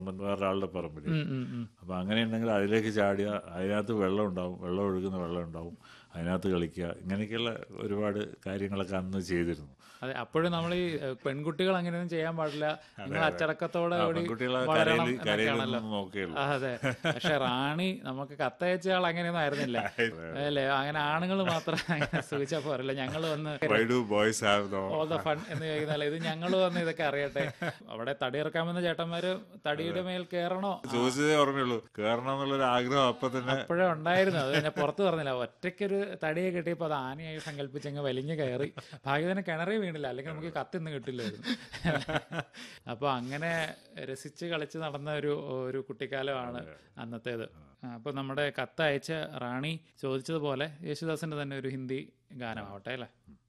വേറൊരാളുടെ പറമ്പിൽ ഉം, ഉം, ഉം. അപ്പം അങ്ങനെയുണ്ടെങ്കിൽ അതിലേക്ക് ചാടിയ അതിനകത്ത് വെള്ളം ഉണ്ടാവും വെള്ളം ഒഴുകുന്ന വെള്ളം ഉണ്ടാവും അതിനകത്ത് കളിക്കുക ഇങ്ങനെയൊക്കെയുള്ള ഒരുപാട് കാര്യങ്ങളൊക്കെ അന്ന് ചെയ്തിരുന്നു അതെ അപ്പോഴും നമ്മൾ ഈ ഏഹ്, പെൺകുട്ടികൾ അങ്ങനെയൊന്നും ചെയ്യാൻ പാടില്ല നിങ്ങൾ അച്ചടക്കത്തോടെ ആ, കൂടി പെൺകുട്ടികളെ വളരണം കരയിൽ എന്നൊക്കെയാണല്ലോ കരയിലൊന്നും നോക്കുകയുള്ളൂ ആ, അതെ പക്ഷെ റാണി നമുക്ക് കത്തയച്ച ആൾ അങ്ങനെയൊന്നും ആയിരുന്നില്ല അല്ലേ അങ്ങനെ ആണുങ്ങൾ മാത്രം അങ്ങനെ സൂചിച്ചാ പോരല്ല ഞങ്ങൾ വന്ന് why do boys have no all the fun എന്ന് ചോദിക്കുന്നില്ല ഇത് ഞങ്ങൾ വന്ന് ഇതൊക്കെ അറിയട്ടെ അവിടെ തടി ഇറക്കാമെന്ന ചേട്ടന്മാര് തടിയുടെ മേൽ കയറണോ ചോദിച്ചതേ ഓർമ്മയുള്ളൂ കയറണം എന്നുള്ളൊരു ആഗ്രഹം അപ്പൊ തന്നെ അപ്പോഴേ ഉണ്ടായിരുന്നു അത് ഞാൻ പുറത്ത് പറഞ്ഞില്ല ഒറ്റയ്ക്കൊരു തടിയെ കിട്ടിയപ്പോൾ അത് ആനയായി സങ്കല്പിച്ചങ്ങ് വലിഞ്ഞു കയറി ഭാഗ്യത്തിന് കിണറേ വീണില്ല അല്ലെങ്കിൽ നമുക്ക് കത്തിന്ന് കിട്ടില്ലായിരുന്നു അപ്പോൾ അങ്ങനെ രസിച്ച് കളിച്ച് നടന്ന ഒരു ഒരു കുട്ടിക്കാലമാണ് അന്നത്തേത് അപ്പോൾ നമ്മുടെ കത്തയച്ച റാണി ചോദിച്ചതുപോലെ യേശുദാസിന്റെ തന്നെ ഒരു ഹിന്ദി ഗാനമാവട്ടെ അല്ലേ